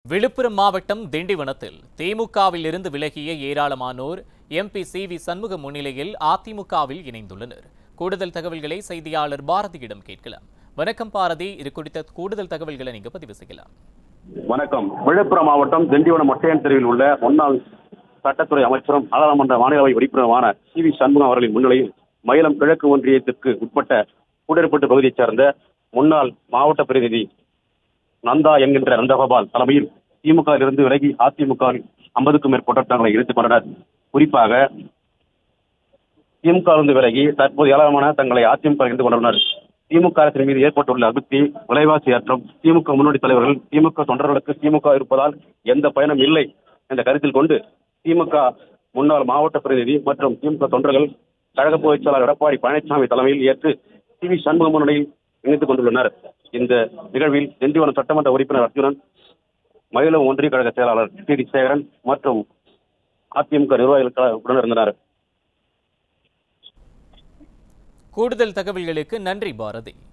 விழுப்புரம் மாவட்டம் திண்டிவனத்தில் திமுகவில் இருந்து விலகிய ஏராளமானோர் எம்பி சி வி சண்முகம் முன்னிலையில் அதிமுகவில் இணைந்துள்ளனர் கூடுதல் தகவல்களை செய்தியாளர் பாரதியிடம் கேட்கலாம் வணக்கம் பாரதி இது குறித்த கூடுதல் தகவல்களை நீங்க பதிவு செய்யலாம் வணக்கம் விழுப்புரம் மாவட்டம் திண்டிவனம் ஒற்றையன் தெருவில் உள்ள முன்னாள் சட்டத்துறை அமைச்சரும் நாடாளுமன்ற மாநிலவை உறுப்பினருமான சி வி சண்முகம் அவர்களின் முன்னிலையில் மயிலம் கிழக்கு ஒன்றியத்திற்கு உட்பட்ட கூடற்பட்டு பகுதியைச் சேர்ந்த முன்னாள் மாவட்ட பிரதிநிதி நந்தா என்கின்ற நந்தகோபால் தலைமையில் திமுக இருந்து விலகி அதிமுக ஐம்பதுக்கும் மேற்பட்டோர் தங்களை இணைத்துக் கொண்டனர் குறிப்பாக திமுக இருந்து விலகி தற்போது ஏராளமான தங்களை அதிமுக இணைந்து கொண்டுள்ளனர் திமுக அரசின் மீது ஏற்பட்டுள்ள அதிருப்தி விலைவாசி ஏற்றம் திமுக முன்னோடி தலைவர்கள் திமுக தொண்டர்களுக்கு திமுக இருப்பதால் எந்த பயனும் இல்லை என்ற கருத்தில் கொண்டு திமுக முன்னாள் மாவட்ட பிரதிநிதி மற்றும் திமுக தொண்டர்கள் கழக பொதுச் செயலாளர் எடப்பாடி பழனிசாமி தலைமையில் ஏற்று சி வி சண்முகம் முன்னிலையில் இணைத்துக் கொண்டுள்ளனர் இந்த நிகழ்வில் திண்டிவனம் சட்டமன்ற உறுப்பினர் அர்ஜுனன் மயிலம் ஒன்றிய கழக செயலாளர் டி டி சேகரன் மற்றும் அதிமுக நிர்வாகிகள் உடன் இருந்தனர் கூடுதல் தகவல்களுக்கு நன்றி பாரதி